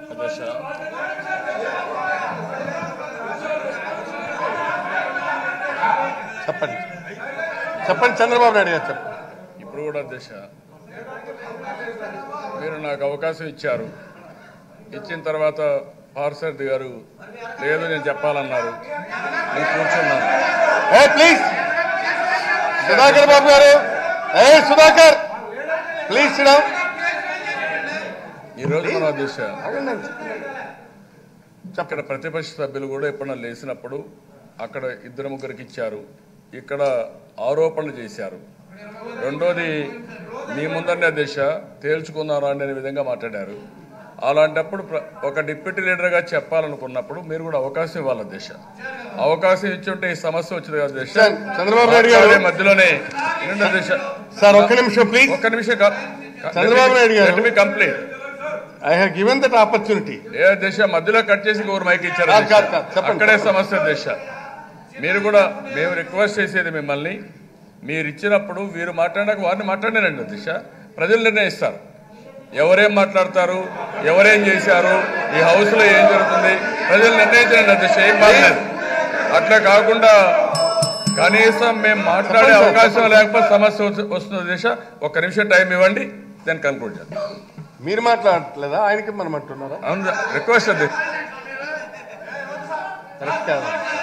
దశ చెప్పండి చెప్పండి చంద్రబాబు నాయుడు గారు చెప్పండి ఇప్పుడు కూడా దశ మీరు నాకు అవకాశం ఇచ్చారు ఇచ్చిన తర్వాత పార్సర్ది గారు లేదు నేను చెప్పాలన్నారు నేను కూర్చున్నాను ఏ ప్లీజ్ సుధాకర్ బాబు గారు ఏ సుధాకర్ ప్లీజ్ సిడా ఈరోజు మన దిశ చెప్పండి అక్కడ ప్రతిపక్ష సభ్యులు కూడా ఎప్పుడన్నా లేచినప్పుడు అక్కడ ఇద్దరు ముగ్గురికి ఇచ్చారు ఇక్కడ ఆరోపణలు చేశారు రెండోది మీ ముందరనే దిశ తేల్చుకున్నారు అనే విధంగా మాట్లాడారు అలాంటప్పుడు ప్ర- ఒక డిప్యూటీ లీడర్గా చెప్పాలనుకున్నప్పుడు మీరు కూడా అవకాశం ఇవ్వాలి దిశ అవకాశం ఇచ్చి ఉంటే ఈ సమస్య వచ్చేది కదా దిశ సార్, చంద్రబాబు నాయుడు గారు. మాట్లాడే మధ్యలోనే నిండు దిశ సార్ ఒక్క నిమిషం ప్లీజ్ ఒక్క నిమిషం Chandrababu Naidu garu. Complete I have given that opportunity ఏ దిశ మధ్యలో కట్ చేసి ఊరు మైక్ ఇచ్చారు కాదు, దిశ. కాదు, కాదు. చెప్పండి. అక్కడే సమస్య దిశ మీరు కూడా మేము రిక్వెస్ట్ చేసేది మిమ్మల్ని మీరు ఇచ్చినప్పుడు వీరు మాట్లాడాక వారిని మాట్లాడినండి దిశ ప్రజలు నిర్ణయిస్తారు ఎవరేం మాట్లాడతారు ఎవరేం చేశారు ఈ హౌస్ లో ఏం జరుగుతుంది ప్రజలు నిర్ణయించండి దిశ ఏం బాగలేదు అట్లా కాకుండా కనీసం మేము మాట్లాడే చెప్పండి సార్, అవకాశం లేకపోతే సమస్య వస్తు- వస్తుంది దిశ ఒక్క నిమిషం టైం ఇవ్వండి దాన్ని కన్క్లూడ్ చేద్దాం మీరు మాట్లాడట్లేదా ఆయనకి మనం అంటున్నారా అవును రిక్వెస్ట్ అది కరెక్ట్ కాదు